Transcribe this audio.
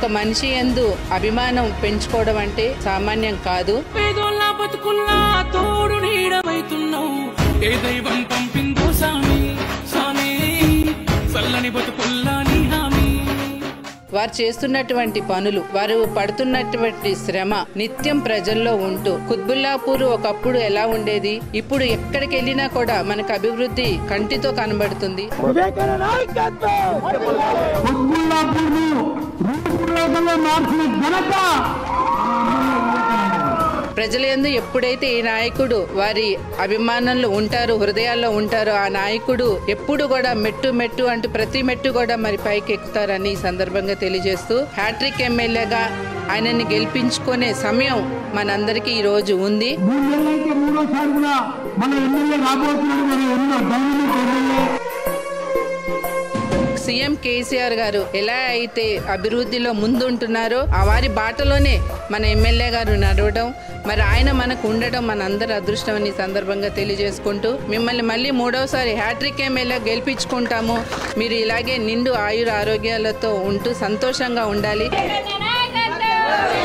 ఒక మనిషి ఎందు అభిమానం పెంచుకోవడం అంటే సామాన్యం కాదు పేదోళ్ళ బతుకుల్లా తోడు నీడమైతున్నావు ఏ దైవం పంపిందో సామి సామి చల్లని బతుకుల్లా నీ హామీ వారు చేస్తున్నటువంటి పనులు వారు పడుతున్నటువంటి శ్రమ నిత్యం ప్రజల్లో ఉంటూ కుత్బుల్లాపూర్ ఒకప్పుడు ఎలా ఉండేది ఇప్పుడు ఎక్కడికి వెళ్ళినా కూడా మనకు అభివృద్ధి కంటితో కనబడుతుంది వివేకానంద నాయకత్వం కుత్బుల్లాపూర్ను రూపురేఖలో మార్చిన ఘనత ప్రజల యందు ఎప్పుడైతే ఈ నాయకుడు వారి అభిమానులు ఉంటారో హృదయాల్లో ఉంటారో ఆ నాయకుడు ఎప్పుడు కూడా మెట్టు మెట్టు అంటూ ప్రతి మెట్టు కూడా మరి పైకి ఎక్కుతారని ఈ సందర్భంగా తెలియజేస్తూ హ్యాట్రిక్ ఎమ్మెల్యేగా ఆయనని గెలిపించుకునే సమయం మనందరికీ ఈ రోజు ఉంది మూడు నెలలైతే మూడోసారి కూడా మన ఎమ్మెల్యే రాబోతున్నాడు మన ఎన్నో డైనమిక్ ఎమ్మెల్యే సీఎం కేసీఆర్ గారు ఎలా అయితే అభివృద్ధిలో ముందుంటున్నారో ఆ వారి బాటలోనే మన ఎమ్మెల్యే గారు నడవడం మరి ఆయన మనకు ఉండడం మన అందరి అదృష్టం అని ఈ సందర్భంగా తెలియజేసుకుంటూ మిమ్మల్ని మళ్ళీ మూడవసారి హ్యాట్రిక్ ఎమ్మెల్యే గెలిపించుకుంటాము మీరు ఇలాగే నిండు ఆయుర ఆరోగ్యాలతో ఉంటూ సంతోషంగా ఉండాలి నాయకత్వం